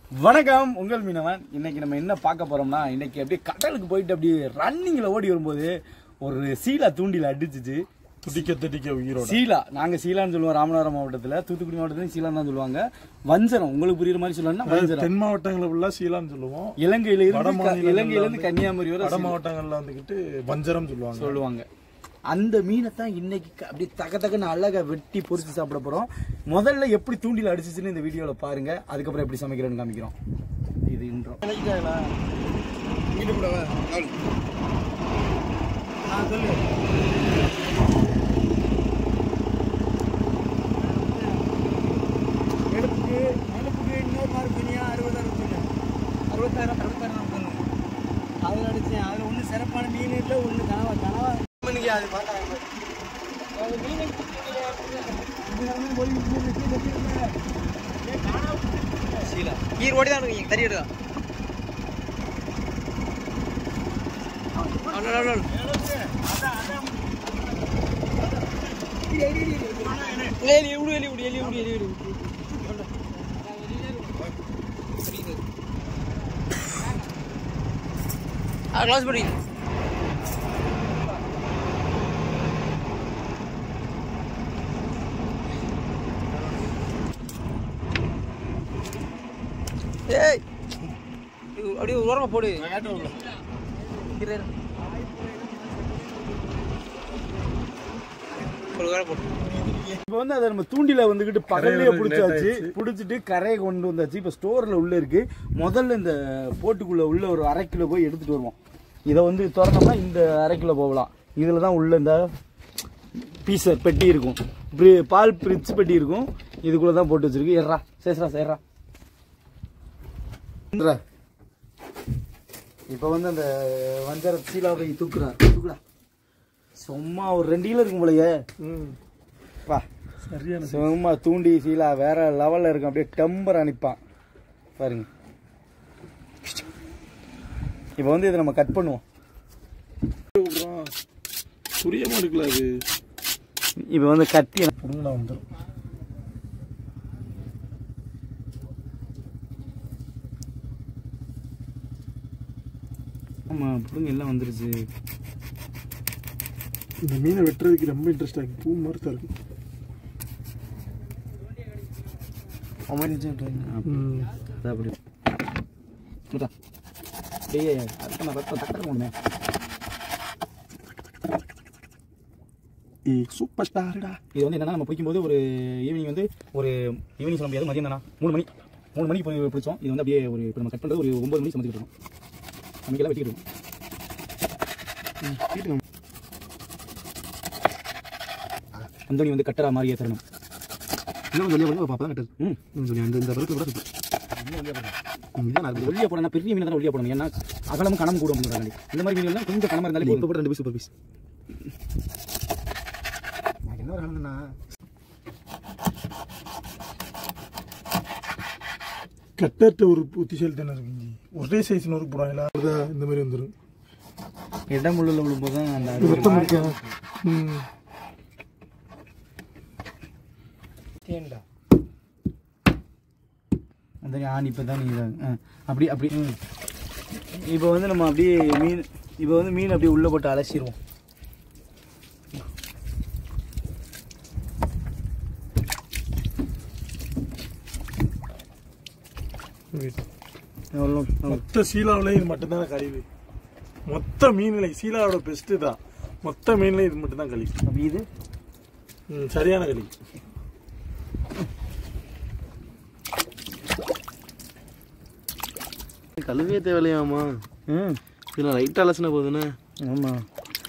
வணக்கம் உங்கள் மீனவன் இன்னைக்கு நம்ம என்ன பார்க்க போறோம்னா இன்னைக்கு அப்படியே கடலுக்கு போயிட்டு அப்படியே ரன்னிங்ல ஓடி வரும்போது ஒரு சீலா தூண்டில அடிச்சிச்சு துடிக்க துடிக்க உயிரோட சீலா நாங்க சீலான்னு சொல்லுவோம் ராமநாதபுரம் மாவட்டத்துல தூத்துக்குடி மாவட்டத்துல சீலா தான் சொல்லுவாங்க வஞ்சரம் உங்களுக்கு புரியுற மாதிரி சொல்லணும்னா வஞ்சரம் தென் மாவட்டங்களை ஃபுல்லா சீலான்னு சொல்லுவோம் இலங்கையில வட இருந்து க- மாநிலங்கள்ல இலங்கையில இருந்து வந்து கன்னியாகுமரி வரை வட மாவட்டங்கள்ல வந்துகிட்டு வஞ்சரம் சொல்லுவாங்க சொல்லுவாங்க அந்த மீனை தான் இன்னைக்கு க- அப்படியே தக தகன்னு அழகா வெட்டி பொரிச்சு சாப்பிட போறோம் முதல்ல எப்படி தூண்டில அடிச்சிச்சுன்னு இந்த வீடியோல பாருங்க அதுக்கப்புறம் எப்படி சமைக்கிறேன்னு காமிக்கிறோம் இது இன்றோம் எடுப்புக்கு எடுப்புக்கு இன்னொரு மாதிரி பினியா அறுபதாயிரம் சொன்னேன் அறுபத்தாயிரம் அறுபத்தாயிரம் சொன்னேன் அதில் அடித்தேன் அதில் ஒன்றும் சிறப்பான மீன் இல்லை ஒன்று கனவா கனவா மீனுக்கு அது பார்த்தாங்க அது மீன் ஈர் ஓடி தான் இருக்கீங்க தறி எடுக்கா எலி விடு எலி விடு எலி விடு எலி விடு ஆ க்ளாஸ் பண்ணி ஏய் இது அப்படியே ஓரமா போடு இரு, இரு. ஒரு ஓரம் போடு இப்போ வந்து அதை நம்ம தூண்டில வந்துகிட்டு பகல்லையே பிடிச்சாச்சு பிடிச்சிட்டு கரையை கொண்டு வந்தாச்சு இப்போ ஸ்டோர்ல உள்ள இருக்கு முதல்ல இந்த போட்டுக்குள்ள உள்ள ஒரு அரை கிலோ போய் எடுத்துட்டு வருவோம் இதை வந்து திறந்தோம்னா இந்த அரை கிலோ போகலாம் இதில் தான் உள்ள இந்த பீசர் பெட்டி இருக்கும் பிரி- பால் பிரிட்ஜ் பெட்டி இருக்கும் இதுக்குள்ள தான் போட்டு வச்சிருக்கு ஏறா சேஸ்ரா சேர்றா இப்போ வந்து அந்த வஞ்சர சீலாவை தூக்குறா தூக்குறா சும்மா ஒரு ரெண்டு கிலோ இருக்கும் போலயே ம். பா சரியான சும்மா தூண்டி சீலா வேற லெவல்ல இருக்கும் அப்படியே டெம்பர் அனுப்பான் பாருங்க இப்போ வந்து இதை நம்ம கட் பண்ணுவோம் புரியமா இருக்குல்ல அது இப்போ வந்து கத்தி புடுங்கடா வந்துடும் ஆமா பிடுங்க எல்லாம் வந்துருச்சு இந்த மீனை வெட்டுறதுக்கு ரொம்ப இன்ட்ரெஸ்ட் ஆகி பூ மாதிரி தான் இருக்கு ம். அதான் அப்படி முட்டா. டேய் அடுத்த நான் ரத்தம் தக்கற போடுமே ஏய் சூப்பர் ஸ்டார்டா இது வந்து என்னன்னா நம்ம பிடிக்கும்போது ஒரு ஈவினிங் வந்து ஒரு ஈவினிங் சொல்ல முடியாது மதியம் தானா மூணு மணி மூணு மணிக்கு போய் பிடிச்சோம் இது வந்து அப்படியே ஒரு இப்போ நம்ம கட் பண்ணுறது ஒரு ஒன்பது மணிக்கு சமைச்சிட்டு இருக்கோம் நமக்கெல்லாம் வெட்டிட்டு இருக்கோம் அந்தோனி வந்து கட்டரா மாதிரியே தரணும் இன்னும் வெளியே போய் பாப்பா கட்டது ம் இன்னும் சொல்லி அந்த இந்த பருத்து கூட சுத்தம் இதான் நான் ஒல்லியா போடணும் பெரிய மீன் தான் ஒல்லியா போடணும் ஏன்னா அகலமும் கணம் கூடும் அப்படிங்கிறாங்க இந்த மாதிரி மீன்லாம் கொஞ்சம் கனமா இருந்தாலே இப்போ போதும் போட்டு ரெண்டு பீஸ் சூப்பர் பீஸ் நான் என்ன ஒரு ஆளுங்கண்ணா கட்டற்ற ஒரு புத்திசாலி தானே இருக்குங்க ஒரே சைஸ் நொறுக்கு போடாங்களா அதான் இந்த மாதிரி வந்துடும் இடம் உள்ள விழும்போது தான் அந்த ரத்தம் இருக்கா ம் அந்த ஆணி இப்போ தான் நீ அப்படி அப்படி இப்போ வந்து நம்ம அப்படியே மீன் இப்போ வந்து மீன் அப்படியே உள்ளே போட்டு அலசிடுவோம் எவ்வளோ மொத்த சீலாவில் இது மட்டும்தானே கழிவு மொத்த மீன்ல சீலாவோட பெஸ்ட் தான் மொத்த மீன்ல இது மட்டும்தான் கழிவு அப்படி இது ம், சரியான கழிவு கழுவே தேவையில்லையாமா ம் இதில் லைட்டாக அலசினா போதுண்ணே ஆமாம்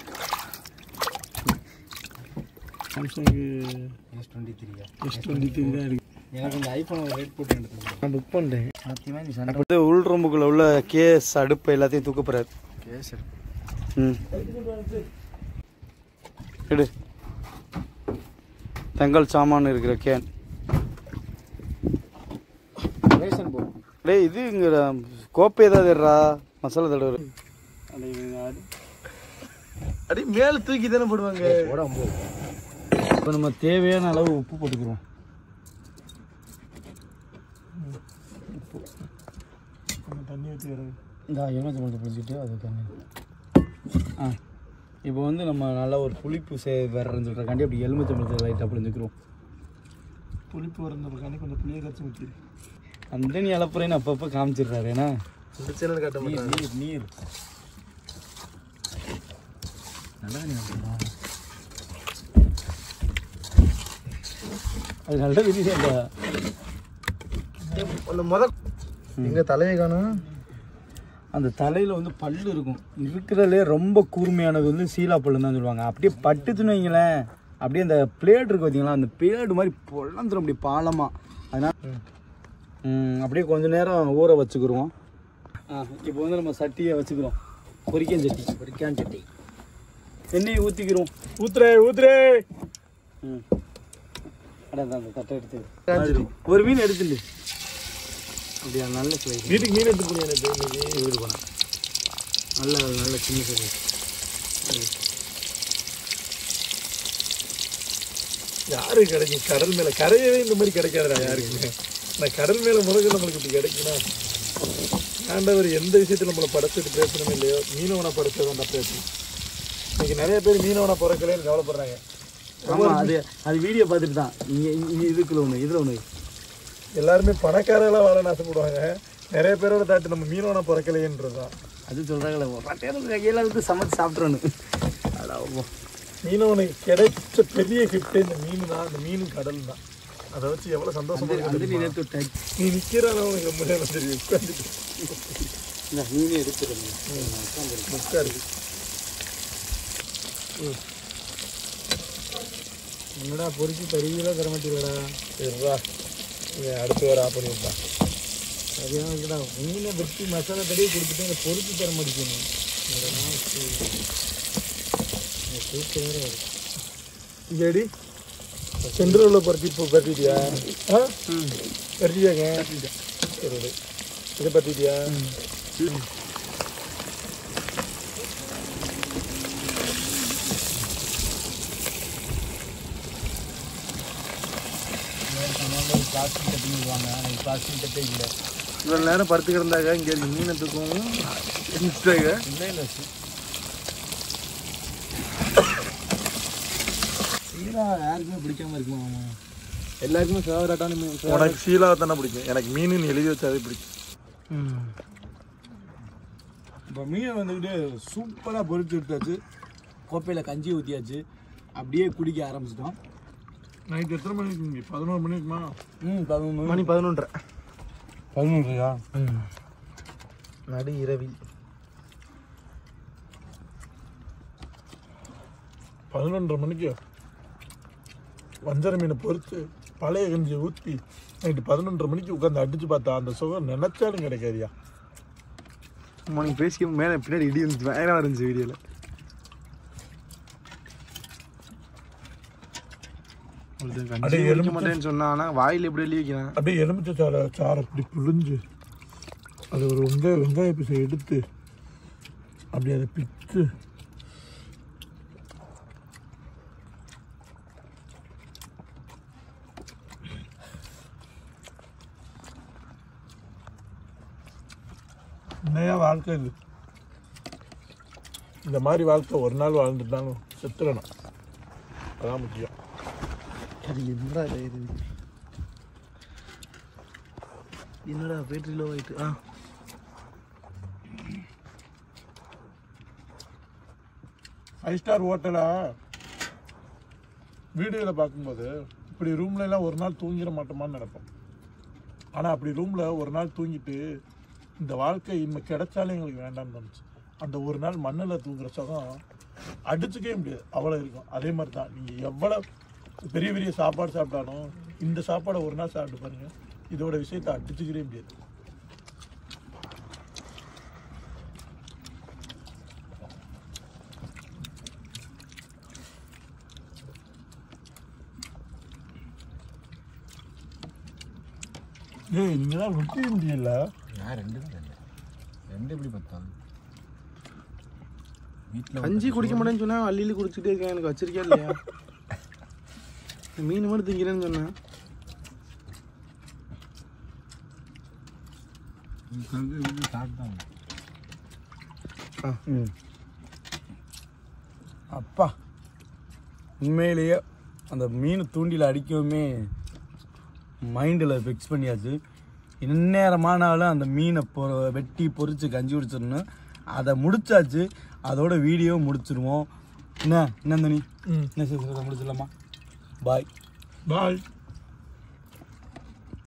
சாம்சங்கு எஸ் டுவெண்ட்டி த்ரீயா எஸ் டுவெண்ட்டி த்ரீ தான் இருக்கு எனக்கு இந்த ஐஃபோன் ரேட் போட்டு எடுத்துக்கோங்க நான் புக் பண்ணிட்டேன் சத்தியமாக நீ சண்டை வந்து உள் ரொம்புக்குள்ள உள்ள கேஸ் அடுப்பு எல்லாத்தையும் தூக்க போறாரு கேசர் ம் எடு தங்கல் சாமான் இருக்கிற கேன் ரேஷன் போ டேய் இது இங்க கோப்பை ஏதாவது இருடா மசாலா தடவை அடி மேலே தூக்கி தானே போடுவாங்க இப்போ நம்ம தேவையான அளவு உப்பு போட்டுக்கிறோம் கொஞ்சம் தண்ணி ஊற்றி இறகு இந்த எலுமிச்சம்பழத்தை புளிச்சிட்டு அது தண்ணி ஆ இப்போ வந்து நம்ம நல்லா ஒரு புளிப்பு சே வர்றேன்னு சொல்கிறக்காண்டி அப்படி எலுமிச்சம்பழத்தை லைட்டாக புளிஞ்சுக்கிறோம் புளிப்பு வரதுக்காண்டி கொஞ்சம் புளியை கரைச்சி ஊற்றி அந்த நீ அளப்புறேன்னு அப்பப்போ காமிச்சிடுறாரு ஏன்னா இந்த சேனல் காட்ட நீர் மாட்டாங்க நீர் நீர் நல்லா நீ அளப்புறா. அது நல்ல விதியா அந்த முத எங்க தலையை காணும் அந்த தலையில் வந்து பல்லு இருக்கும் இருக்கிறதுலே ரொம்ப கூர்மையானது வந்து சீலா பல்லுன்னு தான் சொல்லுவாங்க அப்படியே பட்டுச்சுன்னு வைங்களேன் அப்படியே அந்த பிளேட் இருக்கு பார்த்தீங்களா அந்த பிளேடு மாதிரி பொழந்துரும் அப்படி பாலமாக அதனால் ம், அப்படியே கொஞ்ச நேரம் ஊற வச்சுக்கிருவோம் ஆ இப்போ வந்து நம்ம சட்டியை வச்சுக்கிறோம் பொரிக்கான் சட்டி பொரிக்கான் சட்டி எண்ணெயை ஊற்றிக்கிறோம் ஊத்துறே ஊத்துறே ம் அட அந்த தட்டை எடுத்து ஒரு மீன் எடுத்துட்டு அப்படியா நல்ல ஸ்லைஸ் வீட்டுக்கு மீன் எடுத்து போனேன் எனக்கு இன்னைக்கு இது போனேன் நல்ல நல்ல சின்ன சைஸ் யாருக்கு கிடைக்கும் கடல் மேல கரையவே இந்த மாதிரி கிடைக்காதுடா யாருக்குமே நான் கடல் மேல முருகன் நம்மளுக்கு இப்படி கிடைக்குன்னா ஆண்டவர் எந்த விஷயத்துல நம்மளை படைச்சிட்டு பேசணுமே இல்லையோ மீனவனை படைச்சதான் தான் பேசணும் இன்னைக்கு நிறைய பேர் மீனவனை பிறக்கலன்னு கவலைப்படுறாங்க ஆமாம் அது அது வீடியோ பார்த்துட்டு தான் இங்கே இங்கே இதுக்குள்ள ஒன்று இதில் ஒன்று எல்லாருமே பணக்காரர்களாக வாழ ஆசைப்படுவாங்க நிறைய பேரோட தாட்டு நம்ம மீனவனை பிறக்கலையன்றதுதான் அது சொல்கிறாங்களே பட்டையில கையில் வந்து சமைச்சு சாப்பிட்றோன்னு அடா ஓ. மீனவனுக்கு கிடைச்ச பெரிய கிஃப்ட் இந்த மீன் தான் இந்த மீனும் கடல் தான் அதை வச்சு எவ்வளவு சந்தோஷமா அந்த இருக்கு நீ தெரியுமா? நேற்று டச் நீ நிக்கிற அளவு ரொம்ப நேரம் தெரியும் உட்காந்துட்டு இந்த மீனே எடுத்துருங்க உட்காரு என்னடா பொறிச்சு தருவீங்களா தர மாட்டீங்களா சரிடா இவன் அடுத்து வர ஆஃப் பண்ணி விட்டான் சரியா இருக்கடா மீனை வெட்டி மசாலா தடவி கொடுத்துட்டு அதை பொறிச்சு தர மாட்டேங்கணும் இங்கடி சென்ட்ரலில் பருத்தி இப்போ பருத்திட்டியா ஆ பருத்தியாங்க சரி விடு. இதை பருத்திட்டியா பிளாஸ்டிக் கட்டிடுவாங்க எனக்கு பிளாஸ்டிக் கட்டே இல்லை இவ்வளவு நேரம் படுத்து கிடந்தாங்க இங்க இருக்கு மீனை தூக்கவும் இருந்துட்டாங்க. இல்லை இல்லை சீலா யாருக்குமே பிடிக்காம இருக்குமா ஆமா எல்லாருக்குமே ஃபேவரட்டான மீன் உனக்கு சீலாவை தானே பிடிக்கும் எனக்கு மீன் எழுதி வச்சாவே பிடிக்கும் இப்போ மீனை வந்துக்கிட்டு சூப்பராக பொரிச்சு எடுத்தாச்சு கோப்பையில் கஞ்சி ஊற்றியாச்சு அப்படியே குடிக்க ஆரம்பிச்சிட்டோம் நைட் எத்தனை மணிக்கு இங்கே பதினோரு மணி இருக்குமா ம் பதினொன்று மணி பதினொன்றரை பதினொன்றுயா நடு இரவி பதினொன்றரை மணிக்கு வஞ்சர மீனை பொரிச்சு பழைய கஞ்சியை ஊற்றி நைட்டு பதினொன்றரை மணிக்கு உட்காந்து அடிச்சு பார்த்தா அந்த சுகம் நினைச்சாலும் கிடைக்காதியா சும்மா நீ பேசி மேலே பின்னாடி இடி இருந்துச்சு பயங்கரமா இருந்துச்சு வீடியோவில் அப்படியே கஞ்சி குடிக்க எலுமிச்சை- மாட்டேன்னு சொன்னா ஆனா வாயில் எப்படி எழுதி வைக்கிறான் அப்படியே எலுமிச்சை சாறை சாறை அப்படி புழிஞ்சு அது ஒரு வெங்காய வெங்காய பீஸை எடுத்து அப்படி அதை பிச்சு என்னையா வாழ்க்கை இது இந்த மாதிரி வாழ்க்கை ஒரு நாள் வாழ்ந்துட்டாலும் செத்துறணும் அதான் முக்கியம் அது என்னடா இது என்னடா பேட்டரி லோ ஆயிட்டு ஆ ஃபைவ் ஸ்டார் ஹோட்டலா வீடியோவில் பார்க்கும்போது இப்படி ரூம்ல எல்லாம் ஒரு நாள் தூங்கிட மாட்டோமான்னு நினைப்போம் ஆனால் அப்படி ரூமில் ஒரு நாள் தூங்கிட்டு இந்த வாழ்க்கை இனிமே கிடைச்சாலே எங்களுக்கு வேண்டாம்னு தோணுச்சு அந்த ஒரு நாள் மண்ணில் தூங்குற சுகம் அடிச்சுக்கவே முடியாது அவ்வளோ இருக்கும் அதே மாதிரி தான் நீங்கள் எவ்வளோ பெரிய பெரிய சாப்பாடு சாப்பிட்டாலும் இந்த சாப்பாடை ஒரு நாள் சாப்பிட்டு பாருங்க இதோட விஷயத்தை அடிச்சுக்கவே முடியாது ஏய் நீங்கள் தான் ரொட்டி முடியல நான் ரெண்டு தான் ரெண்டு ரெண்டு எப்படி பத்தாது வீட்டில் கஞ்சி குடிக்க மாட்டேன்னு சொன்னா அள்ளிலி குடிச்சிட்டே இருக்கேன் எனக்கு வச்சிருக்கியா இல்லையா மீன் மட்டும் திங்கிறேன்னு சொன்னேன் ம். அப்பா உண்மையிலேயே அந்த மீன் தூண்டில அடிக்கவுமே மைண்டில் ஃபிக்ஸ் பண்ணியாச்சு இந்நேரமானாலும் அந்த மீனை பொ வெட்டி பொரிச்சு கஞ்சி குடிச்சிடணும் அதை முடிச்சாச்சு அதோட வீடியோ முடிச்சிருவோம் என்ன என்ன தனி என்ன செய்ய முடிச்சிடலாமா பாய் பாய்